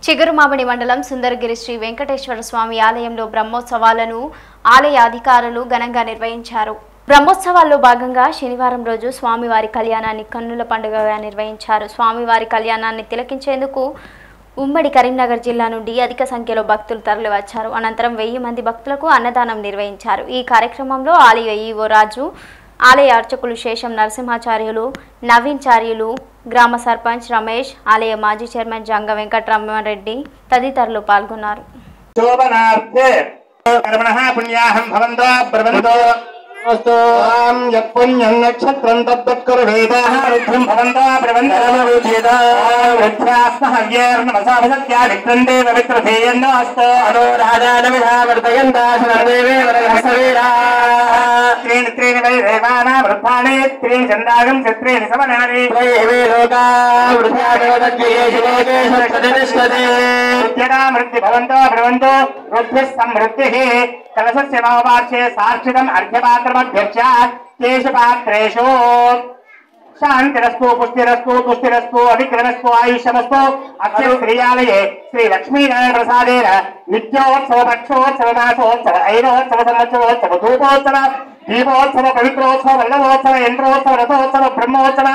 చిగురుమామిడి మండలం సుందరగిరి శ్రీ వెంకటేశ్వర స్వామి ఆలయంలో బ్రహ్మోత్సవాలను ఆలయ అధికారులు ఘనంగా నిర్వహించారు బ్రహ్మోత్సవాల్లో భాగంగా శనివారం రోజు స్వామివారి కళ్యాణాన్ని కన్నుల పండుగగా నిర్వహించారు స్వామివారి కళ్యాణాన్ని తిలకించేందుకు ఉమ్మడి కరీంనగర్ జిల్లా నుండి అధిక సంఖ్యలో భక్తులు తరలివచ్చారు అనంతరం వెయ్యి మంది భక్తులకు అన్నదానం నిర్వహించారు ఈ కార్యక్రమంలో ఆలయ ఈవో రాజు ఆలయ అర్చకులు శేషం నరసింహాచార్యులు నవీన్ చార్యులు గ్రామ సర్పంచ్ రమేష్ ఆలయ మాజీ చైర్మన్ జంగ వెంకటరమణరెడ్డి తదితరులు పాల్గొన్నారు శోభనార్థే కర్మణః పుణ్యాహం భవంతో బ్రవంతో ం యత్పుణ్యం నక్షత్రం తద్వత్కరువేదాః రుద్రం భవంతో బ్రవంతోభిర్నమసాభిసత్యావిత్రందే పవిత్రధేయన్నో అస్తో త్రీణి త్రీణి వై దేవానా వృద్ధాని త్రీణి చందాగం చత్రీణి సమనాని మృత్యగా మృత్యు భవంతో భ్రవంతో వృద్ధిः సమృద్ధిः కలశస్య మమపార్శ్వే సాక్షితం అర్ఘ్యపాత్రమధ్యక్ష కేశపాత్రేషు శాంతిరస్తు పుష్టిరస్తు తుష్టిరస్తు అవిక్రమస్తు ఆయుష్యమస్తు అక్షర శ్రీయాలయే శ్రీ లక్ష్మీనారాయణ ప్రసాదేన నిత్యోత్సవ పక్షోత్సవ మాసోత్సవ ఐనోత్సవ సంవత్సరోత్సవ ధూపోత్సవ దీపోత్సవ పవిత్రోత్సవ వల్లభోత్సవ యంత్రోత్సవ రథోత్సవ బ్రహ్మోత్సవ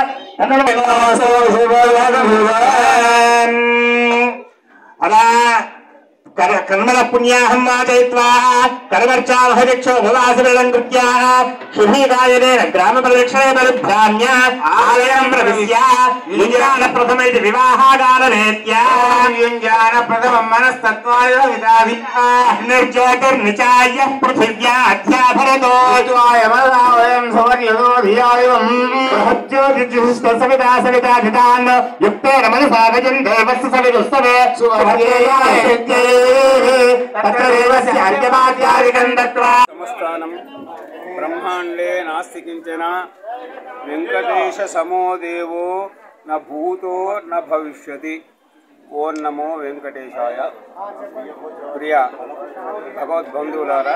అలా కర్- కర్మల పుణ్యాహం వాచయిత్వా కర్మర్చావహరిక్షో భవాసురం కృత్యా శుభీదాయనేన గ్రామ ప్రదక్షిణే పరిభ్రామ్య ఆలయం ప్రవిశ్య యుంజాన ప్రథమైతి వివాహాగాననేత్య యుంజాన ప్రథమం మనస్తత్వాయ విదావి నిర్జ్యోతిర్నిచాయ పృథివ్యా అధ్యాభరతో వయం సౌర్యదో ధియాయం బృహజ్యోతిర్జుష్ట సవితా సవితా ధితాన్ యుక్తేన మనసా భజన్ దేవస్య సవిదుస్తవే సమస్థానం బ్రహ్మాండే నాస్తి కించన వెంకటేశ సమో దేవో న భూతో న భవిష్యతి ఓం నమో వెంకటేశాయ ప్రియ భగవద్బంధువులారా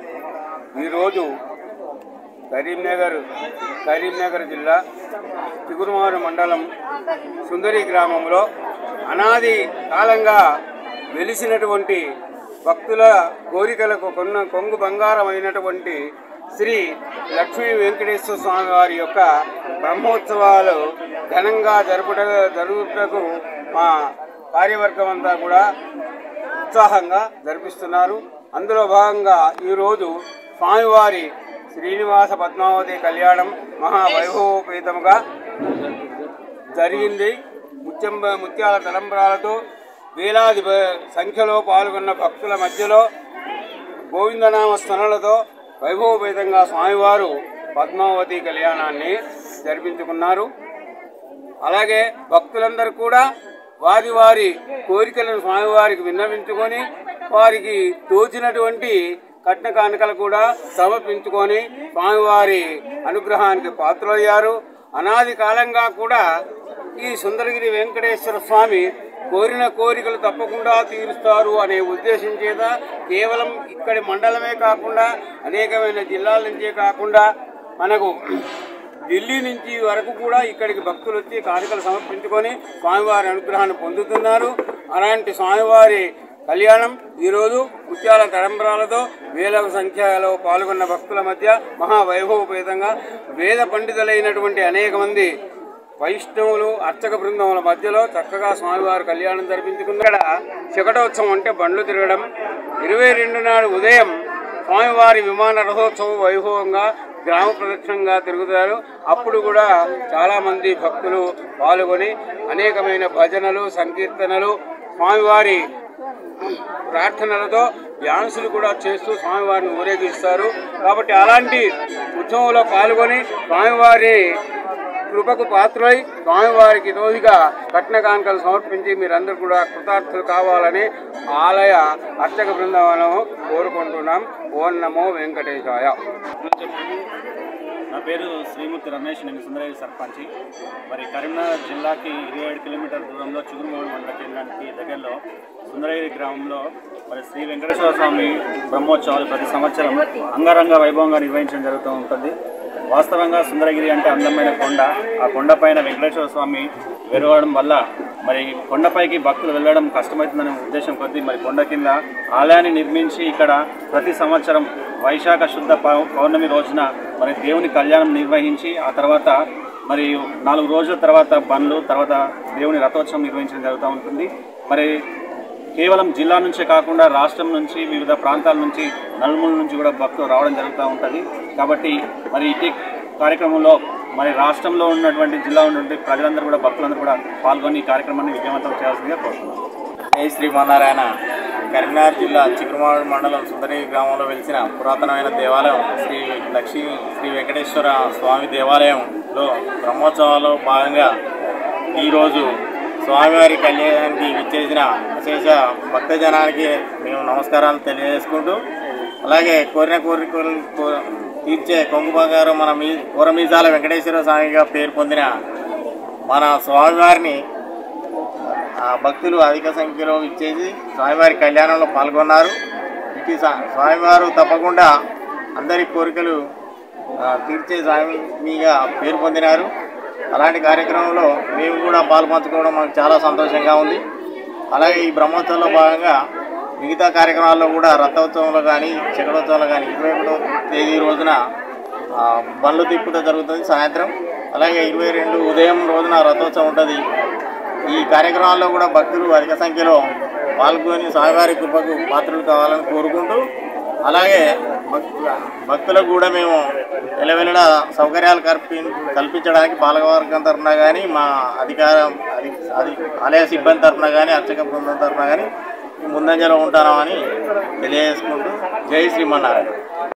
ఈరోజు కరీంనగర్ కరీంనగర్ జిల్లా చిగురుమారు మండలం సుందరి గ్రామంలో అనాది కాలంగా వెలిసినటువంటి భక్తుల కోరికలకు కొన్న కొంగు బంగారమైనటువంటి శ్రీ లక్ష్మీ వెంకటేశ్వర స్వామి వారి యొక్క బ్రహ్మోత్సవాలు ఘనంగా జరుపుట జరుగుటకు మా కార్యవర్గం అంతా కూడా ఉత్సాహంగా జరిపిస్తున్నారు అందులో భాగంగా ఈరోజు స్వామివారి శ్రీనివాస పద్మావతి కళ్యాణం మహావైభవోపేతముగా జరిగింది ముత్యం ముత్యాల తలంబరాలతో వేలాది భ- సంఖ్యలో పాల్గొన్న భక్తుల మధ్యలో గోవిందనామ స్మరణలతో వైభవపేతంగా స్వామివారు పద్మావతి కళ్యాణాన్ని జరిపించుకున్నారు అలాగే భక్తులందరూ కూడా వారి వారి కోరికలను స్వామివారికి విన్నవించుకొని వారికి తోచినటువంటి కట్న కానుకలు కూడా సమర్పించుకొని స్వామివారి అనుగ్రహానికి పాత్రలయ్యారు అనాది కాలంగా కూడా ఈ సుందరగిరి వెంకటేశ్వర స్వామి కోరిన కోరికలు తప్పకుండా తీరుస్తారు అనే ఉద్దేశం చేత కేవలం ఇక్కడి మండలమే కాకుండా అనేకమైన జిల్లాల నుంచే కాకుండా మనకు ఢిల్లీ నుంచి వరకు కూడా ఇక్కడికి భక్తులు వచ్చి కానుకలు సమర్పించుకొని స్వామివారి అనుగ్రహాన్ని పొందుతున్నారు అలాంటి స్వామివారి కళ్యాణం ఈరోజు ముత్యాల తరంబరాలతో వేల సంఖ్యలో పాల్గొన్న భక్తుల మధ్య మహావైభవపేతంగా వేద పండితులైనటువంటి అనేక మంది వైష్ణవులు అర్చక బృందముల మధ్యలో చక్కగా స్వామివారి కళ్యాణం జరిపించుకున్నాడ శకటోత్సవం అంటే బండ్లు తిరగడం ఇరవై రెండు నాడు ఉదయం స్వామివారి విమాన రథోత్సవం వైభవంగా గ్రామ ప్రదక్షిణంగా తిరుగుతారు అప్పుడు కూడా చాలా మంది భక్తులు పాల్గొని అనేకమైన భజనలు సంకీర్తనలు స్వామివారి ప్రార్థనలతో డ్యాన్సులు కూడా చేస్తూ స్వామివారిని ఊరేగిస్తారు కాబట్టి అలాంటి ఉత్సవంలో పాల్గొని స్వామివారి కృపకు పాత్రై స్వామివారికి రోజుగా కట్న కానుకలు సమర్పించి మీరందరూ కూడా కృతార్థులు కావాలని ఆలయ అర్చక బృందాలను కోరుకుంటున్నాం ఓం నమో వెంకటేశాయ నా పేరు శ్రీమూర్తి రమేష్ నేను సుందరగిరి సర్పంచి మరి కరీంనగర్ జిల్లాకి ఇరవై ఏడు కిలోమీటర్ల దూరంలో చిగురుమూడు మండల కేంద్రానికి దగ్గరలో సుందరగిరి గ్రామంలో మరి శ్రీ వెంకటేశ్వర స్వామి బ్రహ్మోత్సవాలు ప్రతి సంవత్సరం అంగరంగ వైభవంగా నిర్వహించడం జరుగుతూ ఉంటుంది వాస్తవంగా సుందరగిరి అంటే అందమైన కొండ ఆ కొండపైన వెంకటేశ్వర స్వామి వెరవడం వల్ల మరి కొండపైకి భక్తులు వెళ్ళడం కష్టమవుతుందనే ఉద్దేశం కొద్దీ మరి కొండ కింద ఆలయాన్ని నిర్మించి ఇక్కడ ప్రతి సంవత్సరం వైశాఖ శుద్ధ పౌ- పౌర్ణమి రోజున మరి దేవుని కళ్యాణం నిర్వహించి ఆ తర్వాత మరి నాలుగు రోజుల తర్వాత బండ్లు తర్వాత దేవుని రథోత్సవం నిర్వహించడం జరుగుతూ ఉంటుంది మరి కేవలం జిల్లా నుంచే కాకుండా రాష్ట్రం నుంచి వివిధ ప్రాంతాల నుంచి నలుమూల నుంచి కూడా భక్తులు రావడం జరుగుతూ ఉంటుంది కాబట్టి మరి ఇటీ కార్యక్రమంలో మరి రాష్ట్రంలో ఉన్నటువంటి జిల్లా ఉన్నటువంటి ప్రజలందరూ కూడా భక్తులందరూ కూడా పాల్గొని ఈ కార్యక్రమాన్ని విజయవంతం చేయాల్సిందిగా కోరుతున్నాం జై శ్రీమన్నారాయణ కరీంనగర్ జిల్లా చిక్కురుమాడు మండలం సుందరి గ్రామంలో వెలిసిన పురాతనమైన దేవాలయం శ్రీ లక్ష్మీ శ్రీ వెంకటేశ్వర స్వామి దేవాలయంలో బ్రహ్మోత్సవాల్లో భాగంగా ఈరోజు స్వామివారి కళ్యాణానికి విచ్చేసిన విశేష భక్తజనానికి మేము నమస్కారాలు తెలియజేసుకుంటూ అలాగే కోరిన కోరికలు కో- తీర్చే కొంగు బంగారం మన మీ కూరమీసాల వెంకటేశ్వర స్వామిగా పేరు పొందిన మన స్వామివారిని ఆ భక్తులు అధిక సంఖ్యలో ఇచ్చేసి స్వామివారి కళ్యాణంలో పాల్గొన్నారు ఇటు స్వా- స్వామివారు తప్పకుండా అందరి కోరికలు ఆ, తీర్చే స్వామిగా పేరు పొందినారు అలాంటి కార్యక్రమంలో మేము కూడా పాల్పంచుకోవడం మాకు చాలా సంతోషంగా ఉంది అలాగే ఈ బ్రహ్మోత్సవంలో భాగంగా మిగతా కార్యక్రమాల్లో కూడా రథోత్సవంలో కానీ చక్రోత్సవంలో కానీ ఇరవై ఒకటో తేదీ రోజున ఆ, బండ్లు తిప్పుట జరుగుతుంది సాయంత్రం అలాగే ఇరవై రెండు ఉదయం రోజున రథోత్సవం ఉంటుంది ఈ కార్యక్రమాల్లో కూడా భక్తులు అధిక సంఖ్యలో పాల్గొని స్వామివారి కృపకు పాత్రలు కావాలని కోరుకుంటూ అలాగే భక్తుల భక్తులకు కూడా మేము ఎలవెల్లడ సౌకర్యాలు కల్పి కల్పించడానికి పాలకవర్గం తరఫున కానీ మా అధికారం అధి అది ఆలయ సిబ్బంది తరఫున కానీ అర్చక బృందం తరఫున కానీ ముందంజలో ఉంటామని తెలియజేసుకుంటూ జై శ్రీమన్నారాయణ